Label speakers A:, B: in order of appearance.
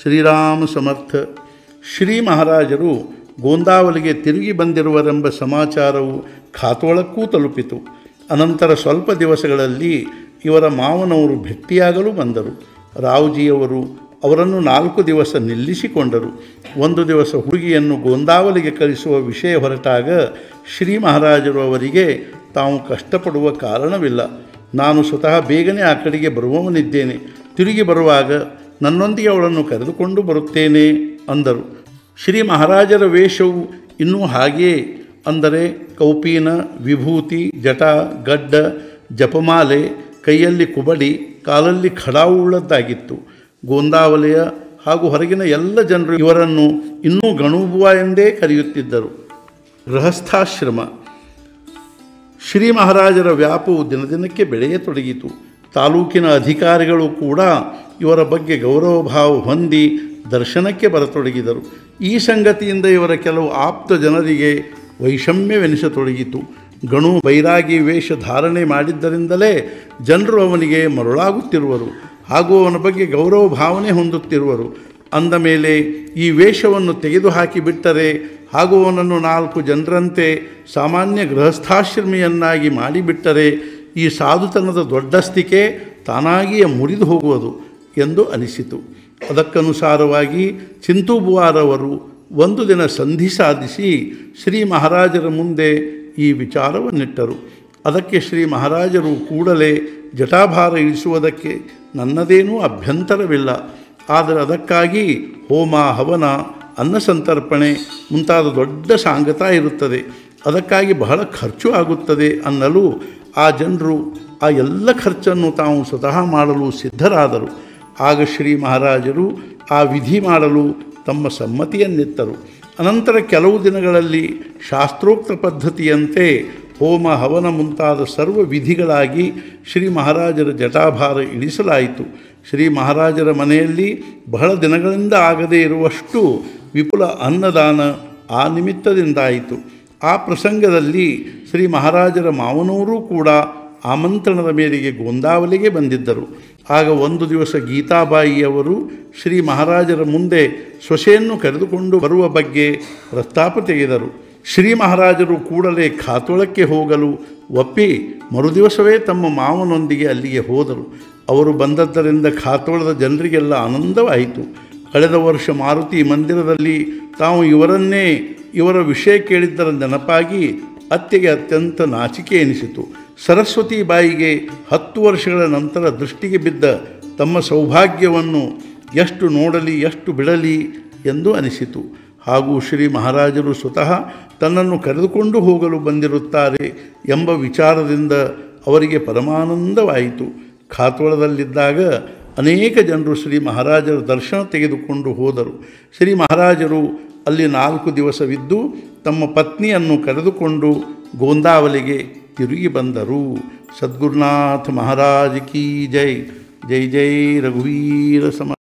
A: ಶ್ರೀರಾಮ ಸಮರ್ಥ ಶ್ರೀ ಮಹಾರಾಜರು ಗೋಂದಾವಲಿಗೆ ತಿರುಗಿ ಬಂದಿರುವರೆಂಬ ಸಮಾಚಾರವು ಖಾತೋಳಕ್ಕೂ ತಲುಪಿತು ಅನಂತರ ಸ್ವಲ್ಪ ದಿವಸಗಳಲ್ಲಿ ಇವರ ಮಾವನವರು ಭೆಟ್ಟಿಯಾಗಲು ಬಂದರು ರಾವ್ಜಿಯವರು ಅವರನ್ನು ನಾಲ್ಕು ದಿವಸ ನಿಲ್ಲಿಸಿಕೊಂಡರು ಒಂದು ದಿವಸ ಹುಡುಗಿಯನ್ನು ಗೋಂದಾವಲಿಗೆ ಕಳಿಸುವ ವಿಷಯ ಹೊರಟಾಗ ಶ್ರೀ ಮಹಾರಾಜರು ಅವರಿಗೆ ತಾವು ಕಷ್ಟಪಡುವ ಕಾರಣವಿಲ್ಲ ನಾನು ಸ್ವತಃ ಬೇಗನೆ ಆ ಕಡೆಗೆ ಬರುವವನಿದ್ದೇನೆ ತಿರುಗಿ ಬರುವಾಗ ನನ್ನೊಂದಿಗೆ ಅವಳನ್ನು ಕರೆದುಕೊಂಡು ಬರುತ್ತೇನೆ ಅಂದರು ಶ್ರೀ ಮಹಾರಾಜರ ವೇಷವು ಇನ್ನೂ ಹಾಗೆಯೇ ಅಂದರೆ ಕೌಪೀನ ವಿಭೂತಿ ಜಟ ಗಡ್ಡ ಜಪಮಾಲೆ ಕೈಯಲ್ಲಿ ಕುಬಡಿ ಕಾಲಲ್ಲಿ ಖಡಾವು ಉಳ್ಳದ್ದಾಗಿತ್ತು ಗೋಂದಾವಲೆಯ ಹಾಗೂ ಹೊರಗಿನ ಎಲ್ಲ ಜನರು ಇವರನ್ನು ಇನ್ನೂ ಗಣೂಬುವ ಎಂದೇ ಕರೆಯುತ್ತಿದ್ದರು ಗೃಹಸ್ಥಾಶ್ರಮ ಶ್ರೀ ಮಹಾರಾಜರ ವ್ಯಾಪವು ದಿನದಿನಕ್ಕೆ ಬೆಳೆಯತೊಡಗಿತು ತಾಲೂಕಿನ ಅಧಿಕಾರಿಗಳು ಕೂಡ ಇವರ ಬಗ್ಗೆ ಗೌರವ ಭಾವ ಹೊಂದಿ ದರ್ಶನಕ್ಕೆ ಬರತೊಡಗಿದರು ಈ ಸಂಗತಿಯಿಂದ ಇವರ ಕೆಲವು ಆಪ್ತ ಜನರಿಗೆ ವೈಷಮ್ಯವೆನಿಸತೊಡಗಿತು ಗಣು ಬೈರಾಗಿ ವೇಷ ಧಾರಣೆ ಮಾಡಿದ್ದರಿಂದಲೇ ಜನರು ಅವನಿಗೆ ಮರುಳಾಗುತ್ತಿರುವರು ಹಾಗೂ ಅವನ ಬಗ್ಗೆ ಗೌರವ ಭಾವನೆ ಹೊಂದುತ್ತಿರುವರು ಅಂದ ಮೇಲೆ ಈ ವೇಷವನ್ನು ತೆಗೆದುಹಾಕಿ ಬಿಟ್ಟರೆ ಹಾಗೂ ಅವನನ್ನು ನಾಲ್ಕು ಜನರಂತೆ ಸಾಮಾನ್ಯ ಗೃಹಸ್ಥಾಶ್ರಮಿಯನ್ನಾಗಿ ಮಾಡಿಬಿಟ್ಟರೆ ಈ ಸಾಧುತನದ ದೊಡ್ಡಸ್ತಿಕೆ ತಾನಾಗಿಯೇ ಮುರಿದು ಹೋಗುವುದು ಎಂದು ಅನಿಸಿತು ಅದಕ್ಕನುಸಾರವಾಗಿ ಚಿಂತೂಬುವಾರವರು ಒಂದು ದಿನ ಸಂಧಿ ಸಾಧಿಸಿ ಶ್ರೀ ಮಹಾರಾಜರ ಮುಂದೆ ಈ ವಿಚಾರವನ್ನಿಟ್ಟರು ಅದಕ್ಕೆ ಶ್ರೀ ಮಹಾರಾಜರು ಕೂಡಲೇ ಜಟಾಭಾರ ಇಳಿಸುವುದಕ್ಕೆ ನನ್ನದೇನೂ ಅಭ್ಯಂತರವಿಲ್ಲ ಆದರೆ ಅದಕ್ಕಾಗಿ ಹೋಮ ಹವನ ಅನ್ನ ಸಂತರ್ಪಣೆ ಮುಂತಾದ ದೊಡ್ಡ ಸಾಂಗತ ಇರುತ್ತದೆ ಅದಕ್ಕಾಗಿ ಬಹಳ ಖರ್ಚು ಆಗುತ್ತದೆ ಅನ್ನಲು ಆ ಜನರು ಆ ಎಲ್ಲ ಖರ್ಚನ್ನು ತಾವು ಸ್ವತಃ ಮಾಡಲು ಸಿದ್ಧರಾದರು ಆಗ ಶ್ರೀ ಮಹಾರಾಜರು ಆ ವಿಧಿ ಮಾಡಲು ತಮ್ಮ ಸಮ್ಮತಿಯನ್ನಿತ್ತರು ಅನಂತರ ಕೆಲವು ದಿನಗಳಲ್ಲಿ ಶಾಸ್ತ್ರೋಕ್ತ ಪದ್ಧತಿಯಂತೆ ಹೋಮ ಹವನ ಮುಂತಾದ ಸರ್ವ ವಿಧಿಗಳಾಗಿ ಶ್ರೀ ಮಹಾರಾಜರ ಜಟಾಭಾರ ಇಳಿಸಲಾಯಿತು ಶ್ರೀ ಮಹಾರಾಜರ ಮನೆಯಲ್ಲಿ ಬಹಳ ದಿನಗಳಿಂದ ಆಗದೇ ಇರುವಷ್ಟು ವಿಪುಲ ಅನ್ನದಾನ ಆ ನಿಮಿತ್ತದಿಂದಾಯಿತು ಆ ಪ್ರಸಂಗದಲ್ಲಿ ಶ್ರೀ ಮಹಾರಾಜರ ಮಾವನವರೂ ಕೂಡ ಆಮಂತ್ರಣದ ಮೇರೆಗೆ ಗೋಂದಾವಲಿಗೆ ಬಂದಿದ್ದರು ಆಗ ಒಂದು ದಿವಸ ಗೀತಾಬಾಯಿಯವರು ಶ್ರೀ ಮಹಾರಾಜರ ಮುಂದೆ ಸೊಸೆಯನ್ನು ಕರೆದುಕೊಂಡು ಬರುವ ಬಗ್ಗೆ ಪ್ರಸ್ತಾಪ ತೆಗೆದರು ಶ್ರೀ ಮಹಾರಾಜರು ಕೂಡಲೇ ಖಾತೊಳಕ್ಕೆ ಹೋಗಲು ಒಪ್ಪಿ ಮರುದಿವಸವೇ ತಮ್ಮ ಮಾವನೊಂದಿಗೆ ಅಲ್ಲಿಗೆ ಹೋದರು ಅವರು ಬಂದದ್ದರಿಂದ ಖಾತೋಳದ ಜನರಿಗೆಲ್ಲ ಆನಂದವಾಯಿತು ಕಳೆದ ವರ್ಷ ಮಾರುತಿ ಮಂದಿರದಲ್ಲಿ ತಾವು ಇವರನ್ನೇ ಇವರ ವಿಷಯ ಕೇಳಿದ್ದರ ನೆನಪಾಗಿ ಅತ್ತೆಗೆ ಅತ್ಯಂತ ನಾಚಿಕೆ ಎನಿಸಿತು ಸರಸ್ವತಿ ಬಾಯಿಗೆ ಹತ್ತು ವರ್ಷಗಳ ನಂತರ ದೃಷ್ಟಿಗೆ ಬಿದ್ದ ತಮ್ಮ ಸೌಭಾಗ್ಯವನ್ನು ಎಷ್ಟು ನೋಡಲಿ ಎಷ್ಟು ಬಿಡಲಿ ಎಂದು ಅನಿಸಿತು ಹಾಗೂ ಶ್ರೀ ಮಹಾರಾಜರು ಸ್ವತಃ ತನ್ನನ್ನು ಕರೆದುಕೊಂಡು ಹೋಗಲು ಬಂದಿರುತ್ತಾರೆ ಎಂಬ ವಿಚಾರದಿಂದ ಅವರಿಗೆ ಪರಮಾನಂದವಾಯಿತು ಖಾತ್ವಳದಲ್ಲಿದ್ದಾಗ ಅನೇಕ ಜನರು ಶ್ರೀ ಮಹಾರಾಜರ ದರ್ಶನ ತೆಗೆದುಕೊಂಡು ಹೋದರು ಶ್ರೀ ಮಹಾರಾಜರು ಅಲ್ಲಿ ನಾಲ್ಕು ದಿವಸವಿದ್ದು ತಮ್ಮ ಪತ್ನಿಯನ್ನು ಕರೆದುಕೊಂಡು ಗೋಂದಾವಲಿಗೆ ತಿರುಗಿ ಬಂದರು ಸದ್ಗುರುನಾಥ ಮಹಾರಾಜ್ ಕಿ ಜೈ ಜೈ ಜೈ ರಘುವೀರ ಸಮ